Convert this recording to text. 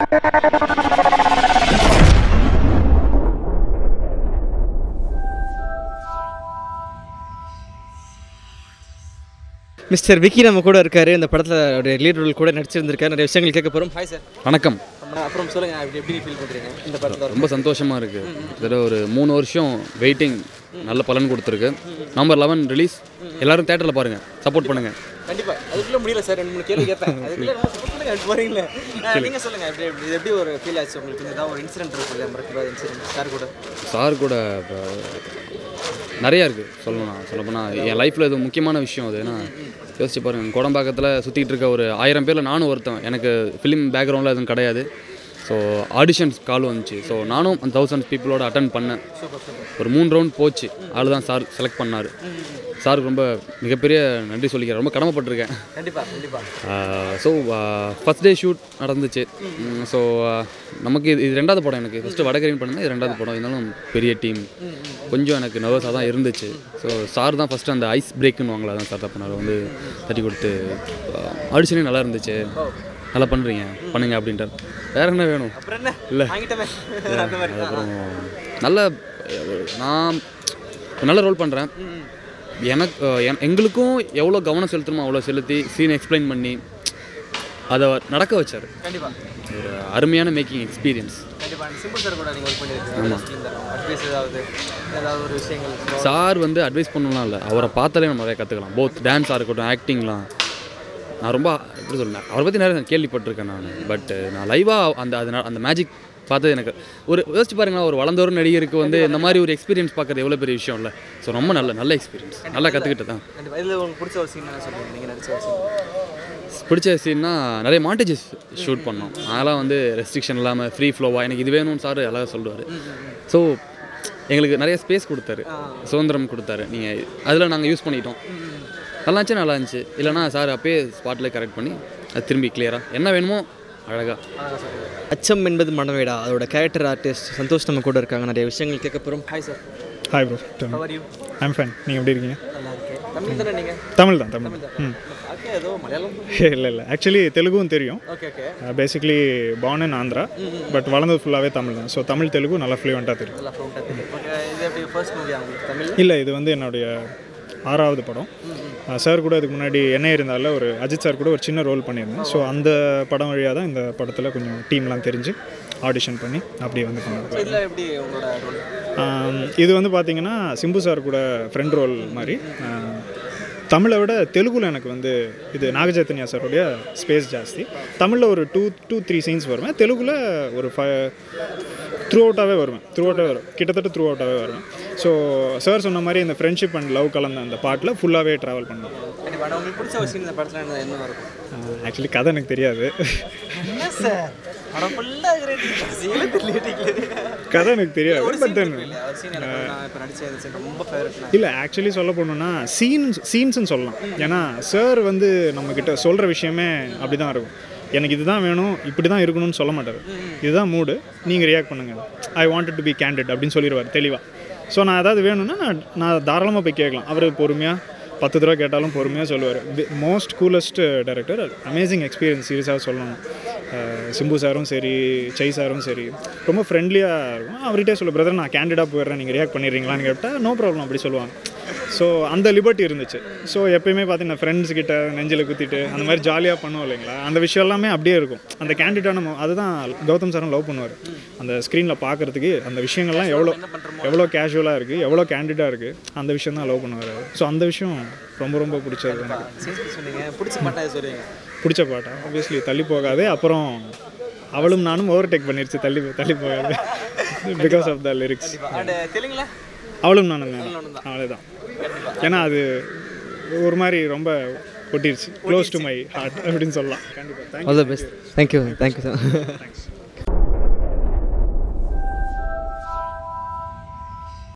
Mister Vicky நம்ம கூட இருக்காரு இந்த படத்தில் லீட் ரோல் கூட நடிச்சிருந்திருக்காரு நிறைய விஷயங்கள் கேட்க போகிறோம் ஹாய் சார் வணக்கம் அப்புறம் சொல்லுங்க அப்படி எப்படி ஃபீல் பண்ணுறீங்க இந்த படத்தில் ரொம்ப சந்தோஷமாக இருக்குது கிட்டத்தட்ட ஒரு மூணு வருஷம் வெயிட்டிங் நல்ல பலன் கொடுத்துருக்கு நவம்பர் லெவன் ரிலீஸ் எல்லாரும் தேட்டரில் பாருங்கள் சப்போர்ட் பண்ணுங்கள் கண்டிப்பா அதுக்குள்ள முடியல சார் ரெண்டு மூணு கேள்வி கேட்பேன் அதுக்குள்ள நம்ம support பண்ணுங்க அப்படி போறீங்களே அஹ், நீங்க சொல்லுங்க எப்படி எப்படி இது எப்படி ஒரு ஃபீல் ஆச்சு உங்களுக்கு இந்த ஏதாவது ஒரு இன்சிடென்ட் இருக்கு இல்லையா மறக்காத இன்சிடென்ட் சார் கூட சார் கூட இப்போ நிறையா இருக்குது சொல்லணும் சொல்லப்போனால் என் லைஃப்பில் இது முக்கியமான விஷயம் அது ஏன்னா யோசிச்சு பாருங்கள் கோடம்பாக்கத்தில் சுற்றிட்டு இருக்க ஒரு ஆயிரம் பேரில் நானும் ஒருத்தன் எனக்கு ஃபிலிம் பேக்ரவுண்டில் எதுவும் கிடையாது ஸோ ஆடிஷன்ஸ் கால் வந்துச்சு ஸோ நானும் அந்த தௌசண்ட் பீப்புளோட அட்டன் பண்ணேன் ஒரு மூணு ரவுண்ட் போச்சு ஆள் தான் சார் செலக்ட் பண்ணார் சாருக்கு ரொம்ப மிகப்பெரிய நன்றி சொல்லிக்கிறேன் ரொம்ப கடமைப்பட்டிருக்கேன் கண்டிப்பா கண்டிப்பா ஸோ ஃபஸ்ட் டே ஷூட் நடந்துச்சு ஸோ நமக்கு இது இது ரெண்டாவது படம் எனக்கு ஃபஸ்ட்டு வடகரின் படம் தான் இது ரெண்டாவது படம் இருந்தாலும் பெரிய டீம் கொஞ்சம் எனக்கு நர்வஸாக தான் இருந்துச்சு ஸோ சார் தான் ஃபஸ்ட்டு அந்த ஐஸ் பிரேக்குன்னு வாங்கலாம் தான் சார் தான் பண்ணார் வந்து தட்டி கொடுத்து ஆடிஷனே நல்லா இருந்துச்சு நல்லா பண்ணுறீங்க பண்ணுங்க அப்படின்ட்டார் வேற என்ன வேணும் அப்புறம் என்ன இல்ல. வாங்கிட்டமே அந்த மாதிரி அப்புறம் நல்ல நான் நல்ல ரோல் பண்ணுறேன் எனக்கு அஹ், என்- எங்களுக்கும் எவ்வளோ கவனம் செலுத்தணுமோ அவ்வளோ செலுத்தி சீன் எக்ஸ்பிளைன் பண்ணி அதை நடக்க வச்சார் கண்டிப்பா ஒரு அருமையான மேக்கிங் எக்ஸ்பீரியன்ஸ் கண்டிப்பா சிம்பிள் சார் கூட நீங்க ஒர்க் பண்ணிருக்கீங்க அட்வைஸ் ஏதாவது ஏதாவது ஒரு விஷயங்கள் சார் வந்து அட்வைஸ் பண்ணலாம் இல்லை அவரை பார்த்தாலே நம்ம நிறைய கற்றுக்கலாம் போத் டான்ஸாக இருக்கட்டும் ஆக்டிங்லாம் நான் ரொம்ப எப்படி சொல்லுவேன் அவரை பற்றி நிறைய கேள்விப்பட்டிருக்கேன் நான் பட் நான் லைவாக அந்த அது ந- அந்த மேஜிக் பார்த்தது எனக்கு ஒரு யோசிச்சு பாருங்களேன் ஒரு வளர்ந்தோர் நடிகருக்கு வந்து இந்த மாதிரி ஒரு எக்ஸ்பீரியன்ஸ் பார்க்குறது எவ்வளோ பெரிய விஷயம் இல்லை ஸோ ரொம்ப நல்ல நல்ல எக்ஸ்பீரியன்ஸ் நல்லா கற்றுக்கிட்டு தான் கண்டிப்பா இதுல உங்களுக்கு பிடிச்ச ஒரு சீன் என்ன சொல்லுங்க நீங்க நடிச்ச ஒரு சீன் பிடிச்ச சீன்னா நிறைய மாண்டேஜஸ் ஷூட் பண்ணோம் அதெல்லாம் வந்து ரெஸ்ட்ரிக்ஷன் இல்லாமல் ஃப்ரீ ஃப்ளோவாக எனக்கு இது வேணும்னு சார் அழகாக சொல்லுவார் ஸோ எங்களுக்கு நிறைய ஸ்பேஸ் கொடுத்தாரு சுதந்திரம் கொடுத்தாரு நீங்கள் அதில் நாங்கள் யூஸ் பண்ணிட்டோம் நல்லா இருந்துச்சு நல்லா இருந்துச்சு இல்லைனா சார் அப்பயே ஸ்பாட்டில் கரெக்ட் பண்ணி அது திரும்பி கிளியராக என்ன வேணுமோ அழகாக அச்சம் என்பது மனவேடா அதோட கேரக்டர் ஆர்டிஸ்ட் சந்தோஷ் நம்ம கூட இருக்காங்க நிறைய விஷயங்கள் கேட்க போகிறோம் hi sir hi bro how are you I'm fine நீங்கள் எப்படி இருக்கீங்க நல்லா இருக்கேன் தமிழ் தானே நீங்கள் தமிழ் தான் தமிழ் தான் ம் ஓகே ஏதோ மலையாளம் இல்லை இல்லை ஆக்சுவலி தெலுங்கும் தெரியும் okay okay basically born in Andhra but வளர்ந்தது ஃபுல்லாகவே தமிழ் தான் ஸோ தமிழ் தெலுங்கு நல்லா ஃப்ளூவெண்ட்டாக தெரியும் நல்லா ஃப்ளூட்டாக தெரியும் ஓகே இது எப்படி ஃபர்ஸ்ட் மூவி உங்களுக்கு தமிழ் இல்லை இது வந்து என்னுடைய ஆறாவது படம் சார் கூட இதுக்கு முன்னாடி என்ன இருந்தால ஒரு அஜித் சார் கூட ஒரு சின்ன ரோல் பண்ணியிருந்தேன் ஸோ அந்த படம் வழியாக தான் இந்த படத்தில் கொஞ்சம் டீம்லாம் தெரிஞ்சு ஆடிஷன் பண்ணி அப்படியே வந்து பண்ணது இதில் எப்படி உங்களோட ரோல் ஆம், இது வந்து பார்த்தீங்கன்னா சிம்பு சார் கூட ஃப்ரெண்ட் ரோல் மாதிரி ஆ, தமிழை விட தெலுங்குல எனக்கு வந்து இது நாகச்சைத்தன்யா சாருடைய ஸ்பேஸ் ஜாஸ்தி தமிழில் ஒரு டூ டூ த்ரீ சீன்ஸ் வருவேன் தெலுங்குல ஒரு ஃபைவ் த்ரூ அவுட்டாகவே வருவேன் த்ரூ அவுட்டாகவே வரும் கிட்டத்தட்ட த்ரூ அவுட்டாகவே வருவேன் ஸோ சார் சொன்ன மாதிரி இந்த ஃப்ரெண்ட்ஷிப் அண்ட் லவ் கலந்த அந்த பாட்டில் ஃபுல்லாகவே ட்ராவல் பண்ணுவேன் கண்டிப்பாக ஆனால் உங்களுக்கு பிடிச்ச ஒரு சீன் இந்த படத்தில் என்ன என்ன இருக்கும் ஆக்சுவலி கதை எனக்கு தெரியாது என்ன சார் படம் ஃபுல்லாக சீனே தெரியல கதை எனக்கு தெரியாது ஒரு பட் சீன் தென் இல்லையா ஒரு சீன் எனக்கு நான் இப்போ நடிச்ச இந்த scene ரொம்ப ஃபேவரட் இல்லை ஆக்சுவலி சொல்ல போகணுன்னா சீன்ஸ் சீன்ஸ்னு சொல்லலாம் ஏன்னா சார் வந்து நம்மக்கிட்ட சொல்கிற விஷயமே அப்படி தான் இருக்கும் எனக்கு இதுதான் வேணும் இப்படி தான் இருக்கணும்னு சொல்ல மாட்டார் இதுதான் மூடு நீங்கள் ரியாக்ட் பண்ணுங்கள் I wanted to be candid அப்படின்னு சொல்லிடுவார் தெளிவாக ஸோ நான் ஏதாவது வேணும்னா நான் நான் தாராளமாக போய் கேட்கலாம் அவர் பொறுமையாக பத்து தடவை கேட்டாலும் பொறுமையாக சொல்லுவார் most coolest director amazing experience சீரியஸாக சொல்லணும் அஹ் சிம்பு சாரும் சரி செய் சாரும் சரி ரொம்ப ஃப்ரெண்ட்லியாக இருக்கும் அவர்கிட்டே சொல்ல பிரதர் நான் கேண்டிடாக போயிடுறேன் நீங்கள் ரியாக்ட் பண்ணிடுறீங்களான்னு கேட்டால் நோ ப்ராப்ளம் அப்படி சொல்லுவாங்க ஸோ அந்த லிபர்ட்டி இருந்துச்சு ஸோ எப்பயுமே பார்த்தீங்கன்னா ஃப்ரெண்ட்ஸ் கிட்ட நெஞ்சில் குத்திட்டு அந்த மாதிரி ஜாலியாக பண்ணுவோம் இல்லைங்களா அந்த விஷயம் எல்லாமே அப்படியே இருக்கும் அந்த கேண்டிடான அதுதான் கௌதம் சாரும் லவ் பண்ணுவார் அந்த ஸ்க்ரீனில் பார்க்குறதுக்கு அந்த விஷயங்கள்லாம் எவ்வளோ எவ்வளோ கேஷுவலாக இருக்குது எவ்வளோ கேண்டிடாக இருக்குது அந்த விஷயம் தான் லவ் பண்ணுவார் ஸோ அந்த விஷயம் ரொம்ப ரொம்ப பிடிச்சது எனக்கு சீன் சொன்னீங்க பிடிச்ச மாட்டா சொல்லுவீங்க பிடிச்ச பாட்டா ஆப்வியஸ்லி தள்ளி போகாதே அப்புறம் அவளும் நானும் ஓவர் டேக் பண்ணிருச்சு தள்ளி தள்ளி போகாது because of the lyrics and தெலுங்குல அவளும் நானும் அவ்வளோதான் ஏன்னா அது ஒரு மாதிரி ரொம்ப ஒட்டிருச்சு க்ளோஸ் டு மை ஹார்ட் அப்படின்னு சொல்லலாம் கண்டிப்பாக all the best thank you thank you sir thanks